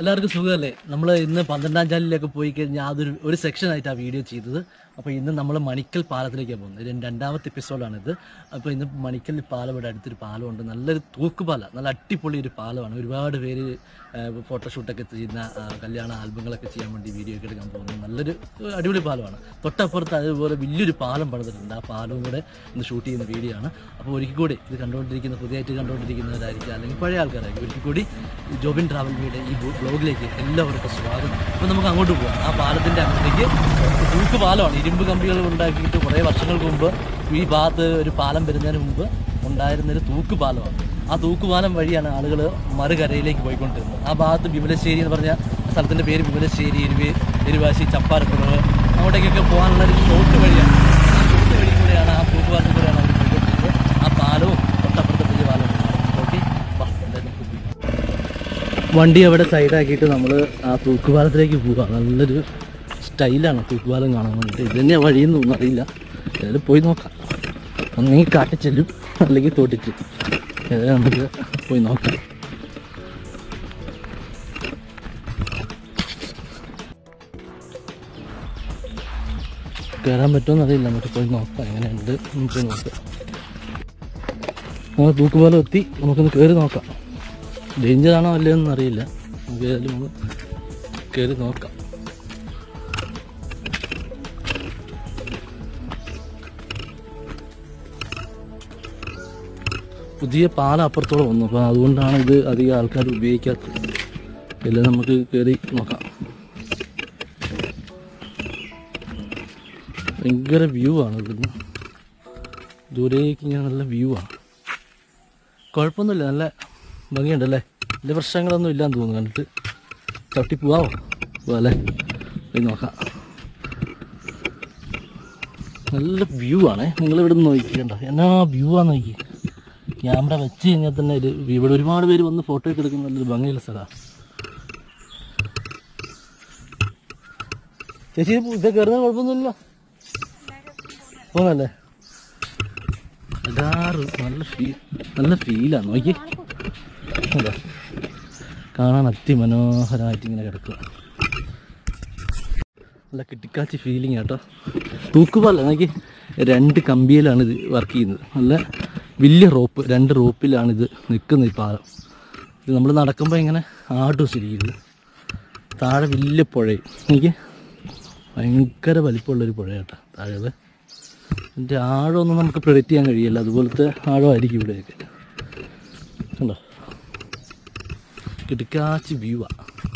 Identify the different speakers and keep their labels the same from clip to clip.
Speaker 1: എല്ലാവർക്കും സുഖമല്ലേ നമ്മൾ ഇന്ന് പന്ത്രണ്ടാം ചാനലിലേക്ക് പോയി കഴിഞ്ഞാൽ അതൊരു ഒരു സെക്ഷൻ ആയിട്ടാണ് വീഡിയോ ചെയ്തത് അപ്പോൾ ഇന്ന് നമ്മൾ മണിക്കൽ പാലത്തിലേക്കാണ് പോകുന്നത് ഇതിന് രണ്ടാമത്തെ എപ്പിസോഡാണിത് അപ്പോൾ ഇന്ന് മണിക്കൽ പാലം ഇവിടെ അടുത്തൊരു പാലമുണ്ട് നല്ലൊരു തൂക്കുപാല നല്ല അടിപൊളി ഒരു പാലമാണ് ഒരുപാട് പേര് ഫോട്ടോഷൂട്ടൊക്കെ ചെയ്യുന്ന ആ, കല്യാണ ആൽബങ്ങളൊക്കെ ചെയ്യാൻ വേണ്ടി വീഡിയോ ഒക്കെ എടുക്കാൻ പോകുന്നത് നല്ലൊരു ഏഹ്, അടിപൊളി പാലമാണ് തൊട്ടപ്പുറത്ത് അതുപോലെ വലിയൊരു പാലം പണിതിട്ടുണ്ട് ആ പാലവും കൂടെ ഇന്ന് ഷൂട്ട് ചെയ്യുന്ന വീഡിയോ ആണ് അപ്പോൾ ഒരിക്കൽ കൂടി ഇത് കണ്ടുകൊണ്ടിരിക്കുന്ന പുതിയതായിട്ട് കണ്ടുകൊണ്ടിരിക്കുന്നവരായിരിക്കും അല്ലെങ്കിൽ പഴയ ആൾക്കാരായിരിക്കും ഒരിക്കൽ കൂടി ഈ ജോബിൻ ട്രാവൽ വീട് ഈ ബ്ലോഗിലേക്ക് എല്ലാവർക്കും സ്വാഗതം അപ്പോൾ നമുക്ക് അങ്ങോട്ട് പോകാം ആ പാലത്തിൻ്റെ അങ്ങോട്ടേക്ക് തൂക്ക് പാലമാണ് ഇരുമ്പ് കമ്പികൾ ഉണ്ടാക്കിയിട്ട് കുറേ വർഷങ്ങൾക്ക് മുമ്പ് ഈ ഭാഗത്ത് ഒരു പാലം വരുന്നതിന് മുമ്പ് ഉണ്ടായിരുന്നൊരു തൂക്ക് പാലമാണ് ആ തൂക്കുപാലം വഴിയാണ് ആളുകൾ മറുകരയിലേക്ക് പോയിക്കൊണ്ടിരുന്നത് ആ ഭാഗത്ത് വിമലശ്ശേരി എന്ന് പറഞ്ഞ സ്ഥലത്തിൻ്റെ പേര് വിമലശ്ശേരി എരുവേ എരുവാശി ചപ്പാരക്കുറവ് അങ്ങോട്ടേക്കൊക്കെ പോകാനുള്ള ഒരു ഷോർട്ട് വഴിയാണ് ആ ഷോർട്ട് വഴി കൂടെയാണ് ആ തൂക്കുപാലത്തിൽ കൂടെയാണ് അവർ പോയിക്കൊണ്ടിരുന്നത് ആ പാലവും തൊട്ടപ്പുറത്തെ പുതിയ പാലവും ഓക്കെ വണ്ടി അവിടെ സൈഡാക്കിയിട്ട് നമ്മൾ ആ തൂക്കുപാലത്തിലേക്ക് പോവുക നല്ലൊരു സ്റ്റൈലാണ് തൂക്കുപാലം കാണാൻ വേണ്ടിയിട്ട് ഇത് തന്നെയാണ് വഴിയെന്ന് ഒന്നും അറിയില്ല ഏതായാലും പോയി നോക്കാം ഒന്നെങ്കിൽ കാട്ടിൽ ചെല്ലും അല്ലെങ്കിൽ തോട്ടിൽ ചെല്ലും ഏതായാലും നമുക്ക് പോയി നോക്കാം കയറാൻ പറ്റുമെന്ന് അറിയില്ല നമുക്ക് പോയി നോക്കാം എങ്ങനെയുണ്ട് നമുക്ക് നോക്കാം നമ്മൾ തൂക്കുപാലം എത്തി നമുക്കൊന്ന് കയറി നോക്കാം ഡേഞ്ചർ ആണോ അല്ലയെന്ന് അറിയില്ല നമുക്ക് ഏതായാലും നമ്മൾ കയറി നോക്കാം പുതിയ പാലം അപ്പുറത്തോടെ വന്നു അപ്പോൾ അതുകൊണ്ടാണ് ഇത് അധികം ആൾക്കാർ ഉപയോഗിക്കാത്തത് എല്ലാം നമുക്ക് കയറി നോക്കാം ഭയങ്കര വ്യൂ ആണ് ഇവിടുന്ന് ദൂരേക്ക് ഇങ്ങനെ നല്ല വ്യൂ ആണ് കുഴപ്പമൊന്നുമില്ല നല്ല ഭംഗിയുണ്ടല്ലേ വലിയ പ്രശ്നങ്ങളൊന്നും ഇല്ലാന്ന് തോന്നുന്നു കണ്ടിട്ട് ചവിട്ടി പോവാമോ പോവാല്ലേ പോയി നോക്കാം നല്ല വ്യൂ ആണേ നിങ്ങൾ ഇവിടെ നിന്ന് നോക്കിക്കണ്ട എന്നാ വ്യൂ ആന്ന് നോക്കി ക്യാമറ വെച്ച് കഴിഞ്ഞാൽ തന്നെ ഒരു ഇവിടെ ഒരുപാട് പേര് വന്ന് ഫോട്ടോ ഒക്കെ എടുക്കുന്ന നല്ലൊരു ഭംഗിയുള്ള സ്ഥലമാണ് ചേച്ചി ഇത് കയറുന്ന കുഴപ്പമൊന്നുമില്ല പോന്നല്ലേ അതാറ് നല്ല ഫീൽ നല്ല ഫീലാണ് നോക്കി അതെ കാണാൻ അതിമനോഹരമായിട്ട് ഇങ്ങനെ കിടക്കുക നല്ല കിട്ടിക്കാച്ചി ഫീലിംഗ് കേട്ടോ തൂക്കുപാല നോക്കി രണ്ട് കമ്പിയിലാണ് ഇത് വർക്ക് ചെയ്യുന്നത് നല്ല വലിയ റോപ്പ് രണ്ട് റോപ്പിലാണ് ഇത് നിൽക്കുന്നത് ഈ പാലം ഇത് നമ്മൾ നടക്കുമ്പോൾ ഇങ്ങനെ ആട്ടും ശരിക്കുന്നത് താഴെ വലിയ പുഴയും എനിക്ക് ഭയങ്കര വലിപ്പമുള്ളൊരു പുഴ കേട്ടോ താഴെ ഇതിൻ്റെ ആഴമൊന്നും നമുക്ക് പ്രെഡിക്റ്റ് ചെയ്യാൻ കഴിയില്ല അതുപോലത്തെ ആഴമായിരിക്കും ഇവിടെയൊക്കെ കണ്ടോ കിടക്കാച്ചി വ്യൂവാ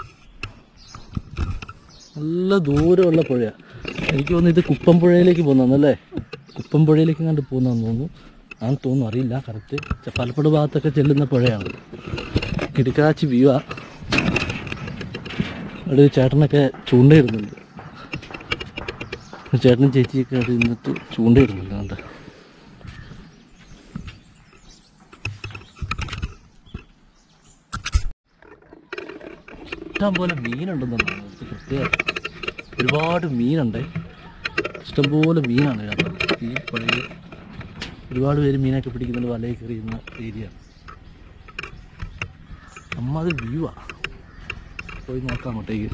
Speaker 1: നല്ല ദൂരമുള്ള പുഴയാണ് എനിക്ക് തോന്നുന്നു ഇത് കുപ്പംപുഴയിലേക്ക് പോകുന്നതല്ലേ കുപ്പംപുഴയിലേക്ക് കണ്ട് പോകുന്നതെന്ന് തോന്നുന്നു ആണെന്ന് തോന്നുന്നു അറിയില്ല കറക്റ്റ് ചപ്പാലപ്പുഴ ഭാഗത്തൊക്കെ ചെല്ലുന്ന പുഴയാണ് കിടക്കാച്ചി വ്യൂവാ അവിടെ ഒരു ചേട്ടനൊക്കെ ചൂണ്ടയിടുന്നുണ്ട് ഒരു ചേട്ടനും ചേച്ചിയൊക്കെ അവിടെ നിന്നിട്ട് ചൂണ്ടയിടുന്നുണ്ട് കണ്ട ഇഷ്ടം പോലെ മീനുണ്ടെന്നാണ് പ്രത്യേകം ഒരുപാട് മീനുണ്ട് ഇഷ്ടംപോലെ മീനാണ് കേട്ടോ ഈ പുഴയിൽ ഒരുപാട് പേര് മീനൊക്കെ പിടിക്കുന്നുണ്ട് വലയൊക്കെ എറിയുന്ന ഏരിയ അമ്മ അത് വ്യൂവാ പോയി നോക്കാം അങ്ങോട്ടേക്ക്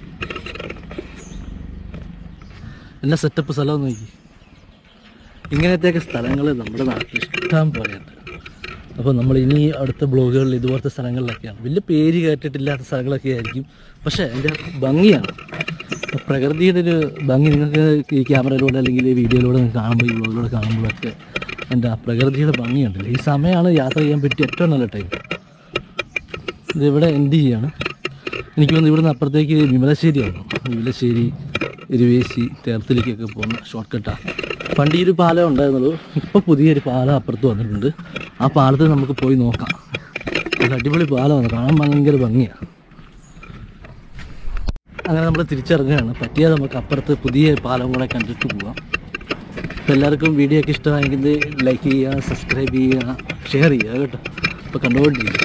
Speaker 1: എന്നെ സെറ്റപ്പ് സ്ഥലം നോക്കി ഇങ്ങനത്തെയൊക്കെ സ്ഥലങ്ങൾ നമ്മുടെ നാട്ടിൽ ഇഷ്ടം പോലെയുണ്ട് അപ്പോൾ നമ്മൾ ഇനി അടുത്ത ബ്ലോഗുകളിൽ ഇതുപോലത്തെ സ്ഥലങ്ങളിലൊക്കെയാണ് വലിയ പേര് കേട്ടിട്ടില്ലാത്ത സ്ഥലങ്ങളൊക്കെ ആയിരിക്കും പക്ഷേ അതിൻ്റെ ഭംഗിയാണ് അപ്പോൾ പ്രകൃതിയുടെ ഒരു ഭംഗി നിങ്ങൾക്ക് ഈ ക്യാമറയിലൂടെ അല്ലെങ്കിൽ ഈ വീഡിയോയിലൂടെ നിങ്ങൾക്ക് കാണുമ്പോൾ ഈ ബ്ലോഗിലൂടെ കാണുമ്പോഴൊക്കെ എൻ്റെ ആ പ്രകൃതിയുടെ ഭംഗിയുണ്ടല്ലോ ഈ സമയമാണ് യാത്ര ചെയ്യാൻ പറ്റിയ ഏറ്റവും നല്ല ടൈം ഇതിവിടെ എൻഡ് ചെയ്യാണ് എനിക്ക് തോന്നുന്നു ഇവിടുന്ന് അപ്പുറത്തേക്ക് വിമലശ്ശേരിയാണ് വിമലശ്ശേരി ഇരുവേശി തേർത്തിലേക്കൊക്കെ പോകുന്ന ഷോർട്ട് കട്ടാണ് പണ്ട് ഈ ഒരു പാലം ഉണ്ടായിരുന്നുള്ളൂ ഇപ്പോൾ പുതിയൊരു പാലം അപ്പുറത്ത് വന്നിട്ടുണ്ട് ആ പാലത്തിൽ നമുക്ക് പോയി നോക്കാം ഒരു അടിപൊളി പാലമാണ് കാണാൻ ഭയങ്കര ഭംഗിയാണ് അങ്ങനെ നമ്മൾ തിരിച്ചിറങ്ങുകയാണ് പറ്റിയാൽ നമുക്ക് അപ്പുറത്ത് പുതിയ പാലം കൂടെ കണ്ടിട്ട് പോകാം അപ്പോൾ എല്ലാവർക്കും വീഡിയോ ഒക്കെ ഇഷ്ടമായെങ്കിൽ ലൈക്ക് ചെയ്യുക സബ്സ്ക്രൈബ് ചെയ്യുക ഷെയർ ചെയ്യുക കേട്ടോ അപ്പോൾ കണ്ടുകൊണ്ടിരിക്കുക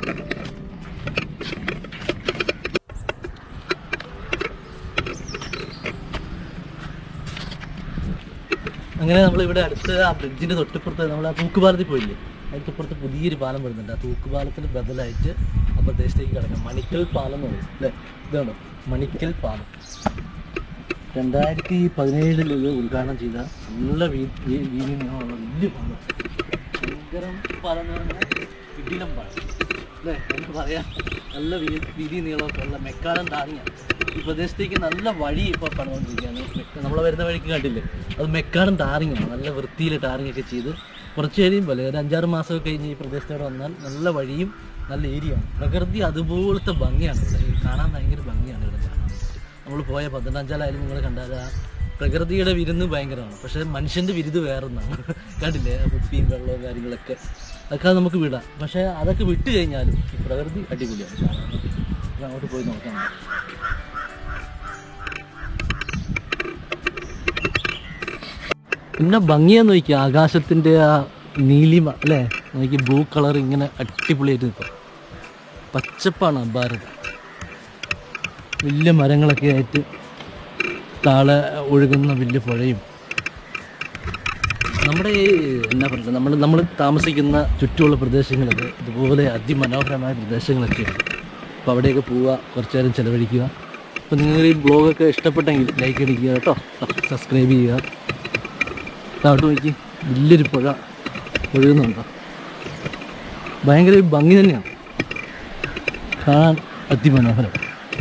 Speaker 1: അങ്ങനെ നമ്മൾ ഇവിടെ അടുത്ത് ആ ബ്രിഡ്ജിന്റെ തൊട്ടിപ്പുറത്ത് നമ്മൾ ആ തൂക്കുപാലത്തിൽ പോയില്ലേ അതിന് തൊട്ടപ്പുറത്ത് പുതിയൊരു പാലം വരുന്നുണ്ട് ആ തൂക്കുപാലത്തിന് ബദലായിട്ട് അപ്പോൾ ദേശത്തേക്ക് കിടക്കാം മണിക്കൽ പാലം എന്ന് പറയും അല്ലേ ഇതാണ് മണിക്കൽ പാലം രണ്ടായിരത്തി പതിനേഴിൽ ഇത് ഉദ്ഘാടനം ചെയ്ത നല്ല വീ- വീ- വീതി നീളമുള്ള വലിയ പാലം ഭയങ്കരം പാലം എന്ന് പറഞ്ഞാൽ ഇടിലം പാലം അല്ലേ നമുക്ക് പറയാം നല്ല വീ- വീതി നീളമൊക്കെ ഉള്ള മെക്കാടൻ ടാറിങ്ങ ഈ പ്രദേശത്തേക്ക് നല്ല വഴി ഇപ്പോൾ പണിതുകൊണ്ടിരിക്കുകയാണ് മെക്ക- നമ്മൾ വരുന്ന വഴിക്ക് കണ്ടില്ലേ അത് മെക്കാടൻ ടാറിങ്ങാണ് നല്ല വൃത്തിയിൽ ടാറിങ് ഒക്കെ ചെയ്ത് കുറച്ച് കഴിയുമ്പോൾ ഒരു അഞ്ചാറ് മാസമൊക്കെ കഴിഞ്ഞ് ഈ പ്രദേശത്തോടെ വന്നാൽ നല്ല വഴിയും നല്ല ഏരിയയാണ് പ്രകൃതി അതുപോലത്തെ ഭംഗിയാണ് ഇവിടെ ഈ കാണാൻ ഭയങ്കര ഭംഗിയാണ് ഇവിടെ കാണാൻ നമ്മൾ പോയ പതിനഞ്ചാലായാലും നിങ്ങൾ കണ്ടാൽ ആ പ്രകൃതിയുടെ വിരുന്ന് ഭയങ്കരമാണ് പക്ഷേ മനുഷ്യൻ്റെ വിരുത് വേറൊന്നാണ് കണ്ടില്ലേ ആ കുപ്പിയും വെള്ളവും കാര്യങ്ങളൊക്കെ അതൊക്കെ നമുക്ക് വിടാം പക്ഷേ അതൊക്കെ വിട്ട് കഴിഞ്ഞാലും ഈ പ്രകൃതി അടിപൊളിയാണ് കാണാൻ നമുക്ക് അങ്ങോട്ട് പോയി നോക്കാം പിന്നെ ഭംഗിയാന്ന് നോക്കി ആകാശത്തിൻ്റെ ആ നീലിമ അല്ലേ നോക്കി ബ്ലൂ കളർ ഇങ്ങനെ അടിപൊളിയായിട്ട് നിൽക്കും പച്ചപ്പാണ് ഭാരത് വലിയ മരങ്ങളൊക്കെ ആയിട്ട് താഴെ ഒഴുകുന്ന വലിയ പുഴയും നമ്മുടെ ഈ എന്നാ പറയുക നമ്മൾ നമ്മൾ താമസിക്കുന്ന ചുറ്റുമുള്ള പ്രദേശങ്ങളൊക്കെ ഇതുപോലെ അതിമനോഹരമായ പ്രദേശങ്ങളൊക്കെയാണ് അപ്പോൾ അവിടെയൊക്കെ പോവുക കുറച്ച് നേരം ചിലവഴിക്കുക അപ്പോൾ നിങ്ങൾ ഈ ബ്ലോഗൊക്കെ ഇഷ്ടപ്പെട്ടെങ്കിൽ ലൈക്ക് അടിക്കുക കേട്ടോ സബ്സ്ക്രൈബ് ചെയ്യുക താഴോട്ട് നോക്കി വലിയൊരു പുഴ ഒഴുകുന്നുണ്ടോ ഭയങ്കര ഒരു ഭംഗി തന്നെയാണ് കാണാൻ അതിമനോഹരം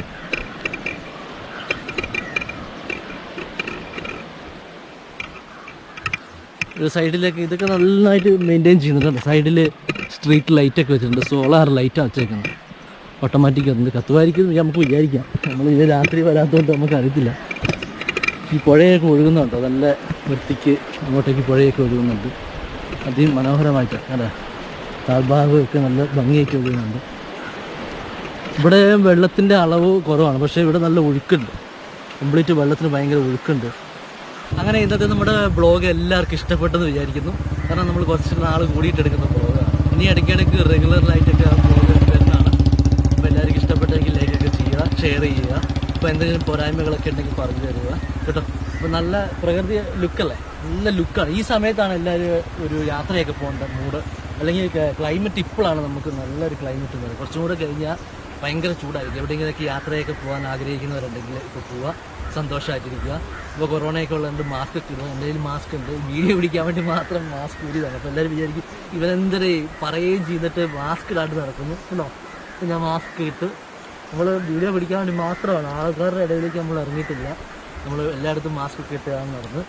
Speaker 1: ഒരു സൈഡിലൊക്കെ ഇതൊക്കെ നന്നായിട്ട് മെയിൻറ്റെയിൻ ചെയ്യുന്നുണ്ട് സൈഡിൽ സ്ട്രീറ്റ് ലൈറ്റൊക്കെ വെച്ചിട്ടുണ്ട് സോളാർ ലൈറ്റാണ് വെച്ചേക്കുന്നത് ഓട്ടോമാറ്റിക് അതുകൊണ്ട് കത്തുമായിരിക്കും എന്ന് നമുക്ക് വിചാരിക്കാം നമ്മൾ ഇത് രാത്രി വരാത്തതുകൊണ്ട് നമുക്ക് അറിയത്തില്ല ഈ പുഴയൊക്കെ ഒഴുകുന്നുണ്ടോ നല്ല വൃത്തിക്ക് അങ്ങോട്ടേക്ക് പുഴയൊക്കെ ഒഴുകുന്നുണ്ട് അതിമനോഹരമായിട്ട് അല്ലേ താഴ്ഭാഗമൊക്കെ നല്ല ഭംഗിയായിട്ട് ഒഴുകുന്നുണ്ട് ഇവിടെ വെള്ളത്തിൻ്റെ അളവ് കുറവാണ് പക്ഷേ ഇവിടെ നല്ല ഒഴുക്കുണ്ട് കംപ്ലീറ്റ് വെള്ളത്തിന് ഭയങ്കര ഒഴുക്കുണ്ട് അങ്ങനെ ഇന്നത്തെ നമ്മുടെ ബ്ലോഗ് എല്ലാവർക്കും ഇഷ്ടപ്പെട്ടെന്ന് വിചാരിക്കുന്നു കാരണം നമ്മൾ കുറച്ച് നാൾ കൂടിയിട്ട് എടുക്കുന്ന ബ്ലോഗാണ് ഇനി ഇടയ്ക്കിടയ്ക്ക് റെഗുലറായിട്ടൊക്കെ ആ ബ്ലോഗ് വരുന്നതാണ് അപ്പോൾ എല്ലാവർക്കും ഇഷ്ടപ്പെട്ടെങ്കിൽ ലൈക്കൊക്കെ ചെയ്യുക ഷെയർ ചെയ്യുക അപ്പോൾ എന്തെങ്കിലും പോരായ്മകളൊക്കെ ഉണ്ടെങ്കിൽ പറഞ്ഞു തരിക കേട്ടോ അപ്പോൾ നല്ല പ്രകൃതി ലുക്കല്ലേ നല്ല ലുക്കാണ് ഈ സമയത്താണ് എല്ലാവരും ഒരു യാത്രയൊക്കെ പോകേണ്ട മൂഡ് അല്ലെങ്കിൽ ക്ലൈമറ്റ് ഇപ്പോഴാണ് നമുക്ക് നല്ലൊരു ക്ലൈമറ്റ് എന്ന് പറയുന്നത് കുറച്ചും കൂടെ കഴിഞ്ഞാൽ ഭയങ്കര ചൂടായിരിക്കും എവിടെയെങ്കിലൊക്കെ യാത്രയൊക്കെ പോകാൻ ആഗ്രഹിക്കുന്നവരുണ്ടെങ്കിൽ ഇപ്പോൾ പോവുക സന്തോഷമായിട്ടിരിക്കുക ഇപ്പോൾ കൊറോണയൊക്കെ ഉള്ളതുകൊണ്ട് മാസ്ക് ഒക്കെ ഇടുക എൻ്റെ കയ്യിൽ മാസ്ക് ഉണ്ട് വീഡിയോ പിടിക്കാൻ വേണ്ടി മാത്രം മാസ്ക് ഊരിയതാണ് അപ്പോൾ എല്ലാവരും വിചാരിക്കും ഇവരെന്തരേ പറയുകയും ചെയ്തിട്ട് മാസ്ക് ഇടാണ്ട് നടക്കുന്നു ഉണ്ടോ അപ്പോൾ ഞാൻ മാസ്ക് ഇട്ട് നമ്മൾ വീഡിയോ പിടിക്കാൻ വേണ്ടി മാത്രമാണ് ആൾക്കാരുടെ ഇടയിലേക്ക് നമ്മൾ ഇറങ്ങിയിട്ടില്ല നമ്മൾ എല്ലായിടത്തും മാസ്ക് ഒക്കെ ഇട്ടാണ് നടന്ന്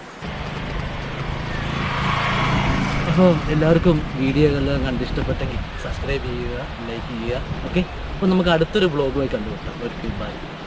Speaker 1: അപ്പോൾ എല്ലാവർക്കും വീഡിയോകളെല്ലാം കണ്ട് ഇഷ്ടപ്പെട്ടെങ്കിൽ സബ്സ്ക്രൈബ് ചെയ്യുക ലൈക്ക് ചെയ്യുക ഓക്കെ അപ്പോൾ നമുക്ക് അടുത്തൊരു ബ്ലോഗുമായി കണ്ടുമുട്ടാം ഒരിക്കൽ ബൈ